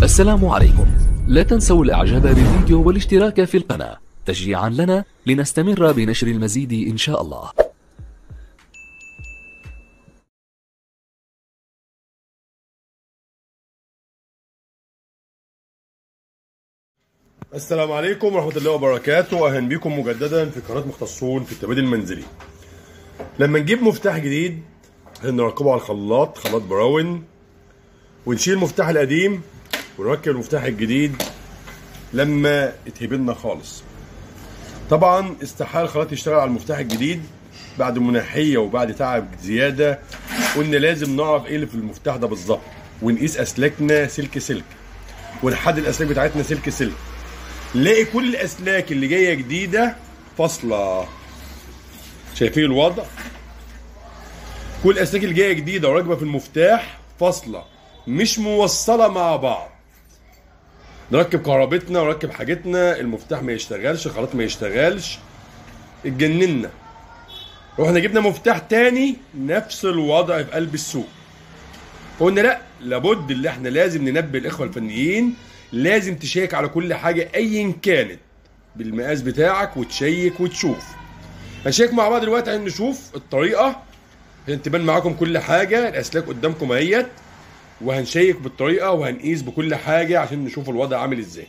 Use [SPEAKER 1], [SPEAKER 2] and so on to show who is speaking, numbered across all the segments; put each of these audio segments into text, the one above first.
[SPEAKER 1] السلام عليكم لا تنسوا الاعجاب بالفيديو والاشتراك في القناة تشجيعا لنا لنستمر بنشر المزيد ان شاء الله
[SPEAKER 2] السلام عليكم ورحمة الله وبركاته أهلا بكم مجددا في قناة مختصون في التبادل المنزلي لما نجيب مفتاح جديد هنركبه على الخلاط خلاط براون ونشيل المفتاح القديم ونركب المفتاح الجديد لما يتهبلنا خالص طبعا استحال الخلاط يشتغل على المفتاح الجديد بعد مناحية وبعد تعب زيادة قلنا لازم نعرف ايه اللي في المفتاح ده بالظبط ونقيس اسلاكنا سلك سلك ونحدد الاسلاك بتاعتنا سلك سلك نلاقي كل الاسلاك اللي جايه جديده فاصله شايفين الوضع كل الاسلاك اللي جايه جديده وراكبه في المفتاح فاصله مش موصله مع بعض نركب كهربتنا ونركب حاجتنا المفتاح ما يشتغلش الخلاط ما يشتغلش اتجننا رحنا جبنا مفتاح تاني نفس الوضع في قلب السوق قلنا لا لابد اللي احنا لازم ننبه الاخوه الفنيين لازم تشيك على كل حاجه ايا كانت بالمقاس بتاعك وتشيك وتشوف هنشيك مع بعض دلوقتي عشان نشوف الطريقه عشان تبان معاكم كل حاجه الاسلاك قدامكم اهيت وهنشيك بالطريقه وهنقيس بكل حاجه عشان نشوف الوضع عامل ازاي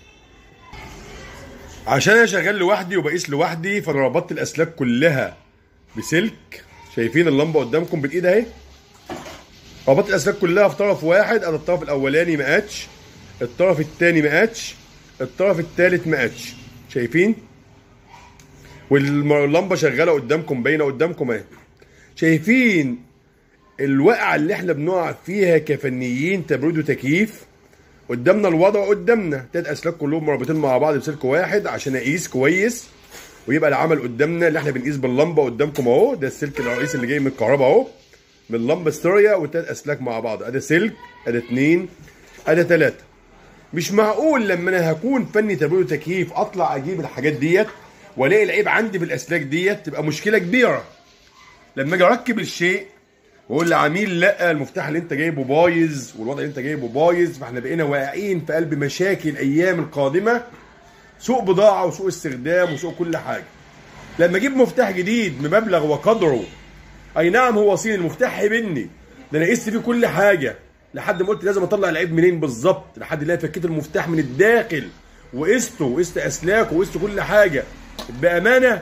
[SPEAKER 2] عشان انا شغال لوحدي وبقيس لوحدي فانا ربطت الاسلاك كلها بسلك شايفين اللمبه قدامكم بالايد اهي ربطت الاسلاك كلها في طرف واحد انا الطرف الاولاني ما قاتش الطرف الثاني ما قاتش الطرف الثالث ما قاتش شايفين واللمبه شغاله قدامكم باينه قدامكم اهي شايفين الوقعه اللي احنا بنقع فيها كفنيين تبريد وتكييف قدامنا الوضع قدامنا تلات اسلاك كلهم مربوطين مع بعض بسلك واحد عشان اقيس كويس ويبقى العمل قدامنا اللي احنا بنقيس باللمبه قدامكم اهو ده السلك الرئيسي اللي جاي من الكهرباء اهو من لمبه ستيريا والتلات اسلاك مع بعض ادي سلك ادي اتنين ادي تلاته مش معقول لما انا هكون فني تبريد وتكييف اطلع اجيب الحاجات ديت والاقي العيب عندي في الاسلاك ديت تبقى مشكله كبيره لما اجي اركب الشيء واقول لعميل لا المفتاح اللي انت جايبه بايظ والوضع اللي انت جايبه بايظ فاحنا بقينا واقعين في قلب مشاكل الايام القادمه سوق بضاعه وسوق استخدام وسوق كل حاجه لما اجيب مفتاح جديد بمبلغ وقدره اي نعم هو صيني المفتاح هيبني ده انا قست فيه كل حاجه لحد ما قلت لازم اطلع العيب منين بالظبط لحد ما فكيت المفتاح من الداخل وقسته وقست اسلاكه وقست كل حاجه بامانه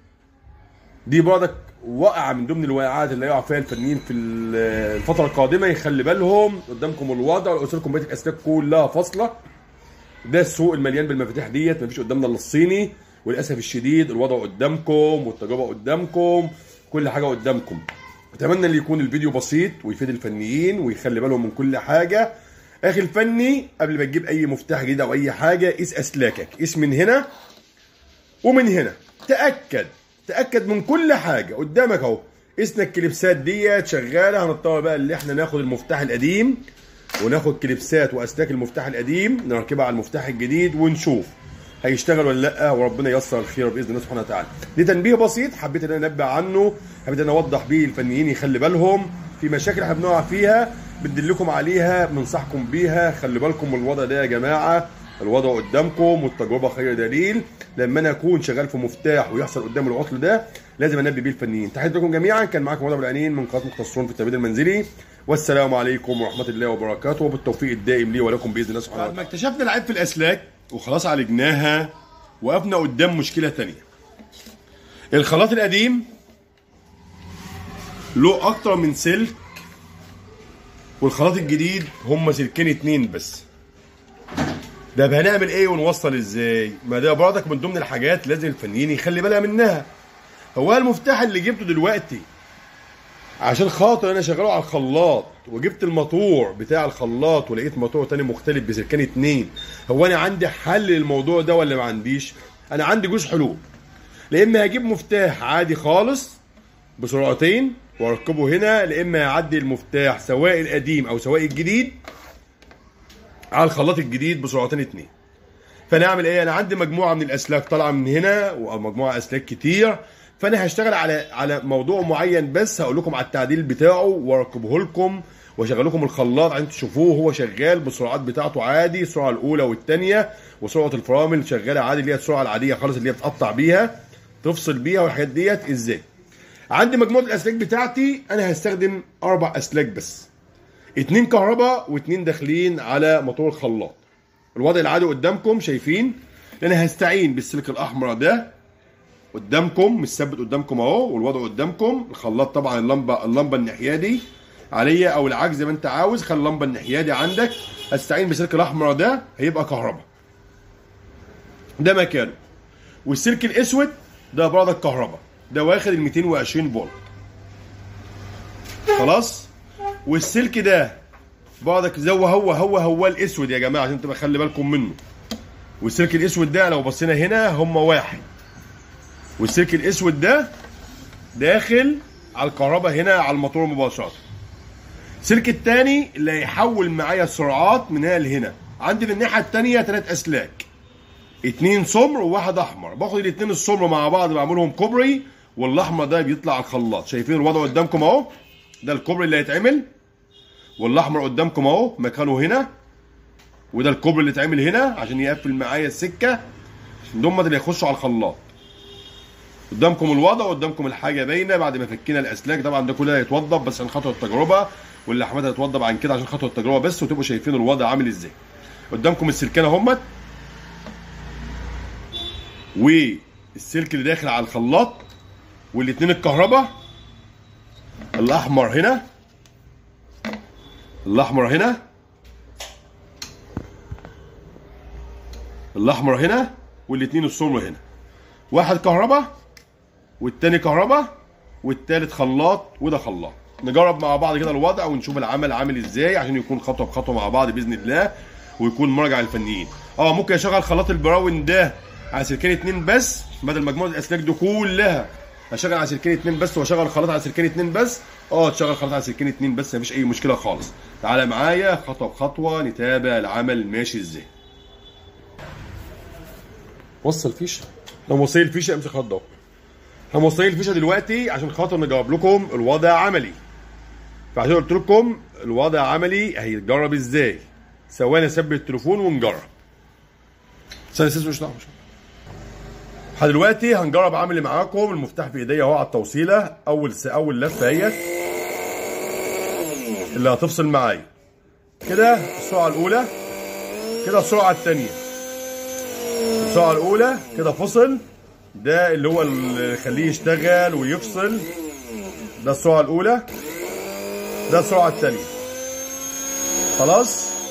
[SPEAKER 2] دي برضك وقعه من ضمن الوقعات اللي هيقع فيها الفنيين في الفتره القادمه يخلي بالهم قدامكم الوضع قلت لكم بقيه الاسلاك كلها فاصله ده السوق المليان بالمفاتيح ديت مفيش قدامنا الا الصيني وللاسف الشديد الوضع قدامكم والتجربه قدامكم كل حاجه قدامكم اتمنى ان يكون الفيديو بسيط ويفيد الفنيين ويخلي بالهم من كل حاجه اخي الفني قبل ما تجيب اي مفتاح جديد او اي حاجه قيس اسلاكك قيس من هنا ومن هنا تاكد تاكد من كل حاجه قدامك اهو قسنا الكليبسات ديت شغاله هنضطر بقى اللي احنا ناخد المفتاح القديم وناخد كليبسات واسلاك المفتاح القديم نركبها على المفتاح الجديد ونشوف هيشتغل ولا لا وربنا ييسر الخير باذن الله سبحانه وتعالى دي تنبيه بسيط حبيت ان انا انبه عنه حبيت ان انا اوضح بيه الفنيين يخلي بالهم في مشاكل احنا بنقع فيها بندلكم عليها بننصحكم بيها خلي بالكم من الوضع ده يا جماعه الوضع قدامكم والتجربه خير دليل لما انا اكون شغال في مفتاح ويحصل قدام العطل ده لازم انبه بيه الفنيين تحياتي لكم جميعا كان معاكم وضع بالعينين من قناه مختصون في التبريد المنزلي والسلام عليكم ورحمه الله وبركاته وبالتوفيق الدائم لي ولكم باذن الله سبحانه وتعالى بعد ما اكتشفنا العيب في الاسلاك وخلاص عالجناها وقفنا قدام مشكله تانية الخلاط القديم له اكتر من سلك والخلاط الجديد هم سلكين اتنين بس ده هنعمل ايه ونوصل ازاي ما ده برضك من ضمن الحاجات لازم الفنيين يخلي بالها منها هو المفتاح اللي جبته دلوقتي عشان خاطر انا شغاله على الخلاط وجبت الموتور بتاع الخلاط ولقيت موتور تاني مختلف بسلكان اتنين هو انا عندي حل للموضوع ده ولا ما عنديش انا عندي جوز حلول لا اما هجيب مفتاح عادي خالص بسرعتين واركبه هنا لا اما هعدي المفتاح سواء القديم او سواء الجديد على الخلاط الجديد بسرعتين اتنين فانا اعمل ايه انا عندي مجموعه من الاسلاك طالعه من هنا ومجموعه اسلاك كتير فانا هشتغل على على موضوع معين بس هقول لكم على التعديل بتاعه واركبه لكم واشغل لكم الخلاط عشان تشوفوه هو شغال بالسرعات بتاعته عادي السرعه الاولى والثانيه وسرعه الفرامل شغاله عادي اللي هي السرعه العاديه خالص اللي هي بتقطع بيها تفصل بيها والحاجات ديت ازاي عندي مجموعه الاسلاك بتاعتي انا هستخدم اربع اسلاك بس اتنين كهرباء واتنين داخلين على موتور الخلاط الوضع العادي قدامكم شايفين انا هستعين بالسلك الاحمر ده قدامكم متثبت قدامكم اهو والوضع قدامكم الخلاط طبعا اللمبه اللمبه الناحيه دي عليا او العكس زي ما انت عاوز خلي اللمبه الناحيه دي عندك هستعين بالسلك الاحمر ده هيبقى كهرباء ده مكانه والسلك الاسود ده برضك كهرباء ده واخد ال 220 فولت خلاص والسلك ده بعضك هو هو هو هو الاسود يا جماعه عشان تبقى خلي بالكم منه والسلك الاسود ده لو بصينا هنا هم واحد والسلك الاسود ده داخل على الكهرباء هنا على الموتور مباشره السلك الثاني اللي هيحول معايا السرعات من هنا لهنا عندي في الناحيه الثانيه ثلاث اسلاك اتنين سمر وواحد احمر باخد الاتنين السمر مع بعض بعملهم كوبري والاحمر ده بيطلع على الخلاط شايفين الوضع قدامكم اهو ده الكوبري اللي هيتعمل والاحمر قدامكم اهو مكانه هنا وده الكوبري اللي اتعمل هنا عشان يقفل معايا السكه دول اللي هيخشوا على الخلاط قدامكم الوضع وقدامكم الحاجه باينه بعد ما فكينا الاسلاك طبعا ده كله هيتوضب بس عشان خاطر التجربه واللي احمد هيتوضب عن كده عشان خاطر التجربه بس وتبقوا شايفين الوضع عامل ازاي قدامكم السلكانه اهمت والسلك اللي داخل على الخلاط والاتنين الكهرباء الاحمر هنا الاحمر هنا الاحمر هنا والاتنين السمر هنا واحد كهرباء والتاني كهرباء والتالت خلاط وده خلاط نجرب مع بعض كده الوضع ونشوف العمل عامل ازاي عشان يكون خطوه بخطوه مع بعض باذن الله ويكون مرجع للفنيين اه ممكن اشغل خلاط البراون ده على سلكين اتنين بس بدل مجموعه الاسلاك دي كلها اشغل على سلكين اتنين بس واشغل خلاط على سلكين اتنين بس اه تشغل خلاط على سلكين اتنين بس مفيش اي مشكله خالص تعالى معايا خطوه بخطوه نتابع العمل ماشي ازاي وصل فيشه لو موصل الفيشه امسك خط ده هنوصل الفيشه دلوقتي عشان خاطر نجاوب لكم الوضع عملي فعشان قلت لكم الوضع عملي هيتجرب ازاي ثواني اثبت التليفون ونجرب ثانية سيس مش دعوة احنا دلوقتي هنجرب اعمل معاكم المفتاح في ايديا اهو على التوصيله اول س... اول لفه اهيت اللي هتفصل معايا كده السرعه الاولى كده السرعه الثانيه السرعه الاولى كده فصل ده اللي هو اللي يخليه يشتغل ويفصل ده السرعه الاولى ده السرعه الثانيه خلاص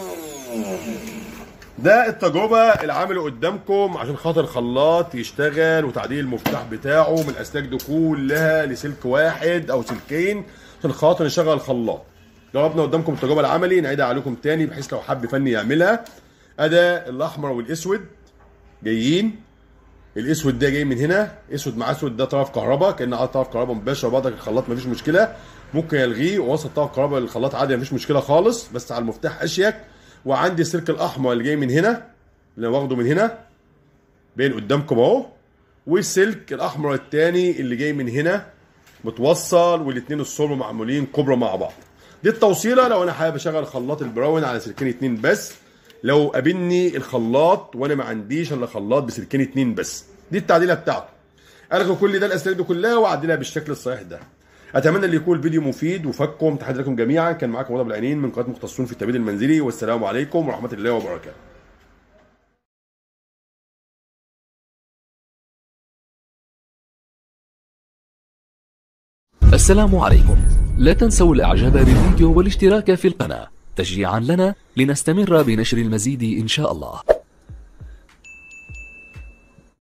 [SPEAKER 2] ده التجربة العامل قدامكم عشان خاطر خلاط يشتغل وتعديل المفتاح بتاعه من الأسلاك دي كلها لسلك واحد أو سلكين عشان خاطر نشغل الخلاط. جربنا قدامكم التجربة العملي نعيدها عليكم تاني بحيث لو حب فني يعملها. أدا الأحمر والأسود جايين الأسود ده جاي من هنا أسود مع أسود ده طرف كهرباء كأن على طرف كهرباء مباشر بعضك الخلاط مفيش مشكلة ممكن يلغيه ووصل طرف كهرباء للخلاط عادي مفيش مشكلة خالص بس على المفتاح أشيك وعندي السلك الاحمر اللي جاي من هنا اللي أنا واخده من هنا باين قدامكم اهو والسلك الاحمر الثاني اللي جاي من هنا متوصل والاثنين الصلب معمولين كبرى مع بعض دي التوصيله لو انا حابب اشغل خلاط البراون على سلكين اتنين بس لو قابلني الخلاط وانا ما عنديش الا خلاط بسلكين اتنين بس دي التعديله بتاعته الغي كل ده الاسلاك دي كلها واعدلها بالشكل الصحيح ده اتمنى ان يكون الفيديو مفيد وفكم تحياتي لكم جميعا كان معاكم وضع العينين من قناه مختصون في التبريد المنزلي والسلام عليكم ورحمه الله وبركاته
[SPEAKER 1] السلام عليكم لا تنسوا الاعجاب بالفيديو والاشتراك في القناة تشجيعا لنا لنستمر بنشر المزيد ان شاء الله